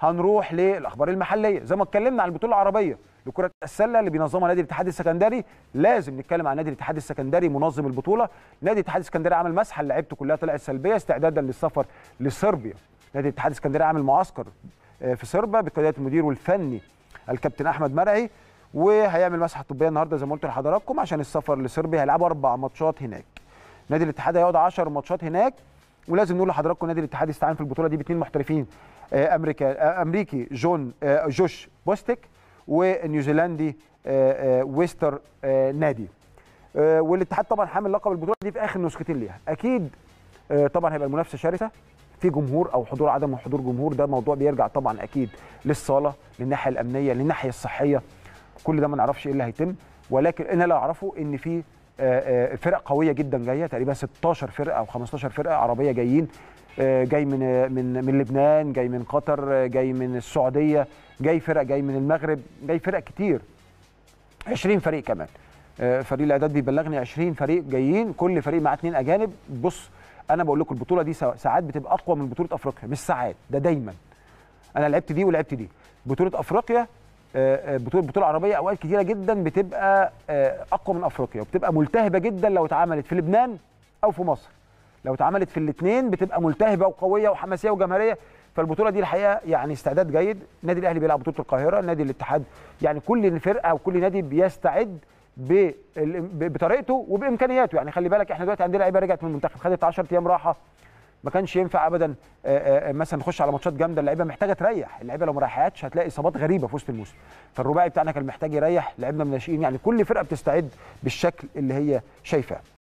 هنروح للاخبار المحليه زي ما اتكلمنا عن البطوله العربيه لكره السله اللي بينظمها نادي الاتحاد السكندري لازم نتكلم عن نادي الاتحاد السكندري منظم البطوله نادي الاتحاد السكندري عمل مسحه لعيبته كلها طلعت سلبيه استعدادا للسفر لصربيا نادي الاتحاد السكندري عامل معسكر في صربيا بقياده المدير والفني الكابتن احمد مرعي وهيعمل مسحه طبيه النهارده زي ما قلت لحضراتكم عشان السفر لصربيا هيلعبوا اربع ماتشات هناك نادي الاتحاد هيقعد 10 ماتشات هناك ولازم نقول لحضراتكم نادي الاتحاد استعان في البطوله دي باثنين محترفين امريكا امريكي جون جوش بوستيك ونيوزيلندي ويستر نادي والاتحاد طبعا حامل لقب البطوله دي في اخر نسختين ليها اكيد طبعا هيبقى المنافسه شرسه في جمهور او حضور عدم حضور جمهور ده موضوع بيرجع طبعا اكيد للصاله للناحيه الامنيه للناحيه الصحيه كل ده ما نعرفش ايه اللي هيتم ولكن انا اللي اعرفه ان في فرق قويه جدا جايه تقريبا 16 فرقه او 15 فرقه عربيه جايين جاي من من من لبنان جاي من قطر جاي من السعوديه جاي فرق جاي من المغرب جاي فرق كتير 20 فريق كمان فريق الاعداد بيبلغني 20 فريق جايين كل فريق معاه اثنين اجانب بص انا بقول لكم البطوله دي ساعات بتبقى اقوى من بطوله افريقيا مش ساعات ده دايما انا لعبت دي ولعبت دي بطوله افريقيا بطوله بطوله عربيه اوقات كتيره جدا بتبقى اقوى من افريقيا وبتبقى ملتهبه جدا لو اتعملت في لبنان او في مصر لو اتعملت في الاثنين بتبقى ملتهبه وقويه وحماسيه وجماهيريه فالبطوله دي الحقيقه يعني استعداد جيد النادي الاهلي بيلعب بطوله القاهره نادي الاتحاد يعني كل فرقه وكل نادي بيستعد بطريقته وبامكانياته يعني خلي بالك احنا دلوقتي عندنا لعيبه رجعت من المنتخب خدت 10 ايام راحه ما كانش ينفع ابدا مثلا نخش على ماتشات جامده اللعيبه محتاجه تريح اللعيبه لو ما ريحتش هتلاقي اصابات غريبه في وسط الموسم فالرباعي بتاعنا كان محتاج يريح لعبنا من الناشئين يعني كل فرقه بتستعد بالشكل اللي هي شايفاه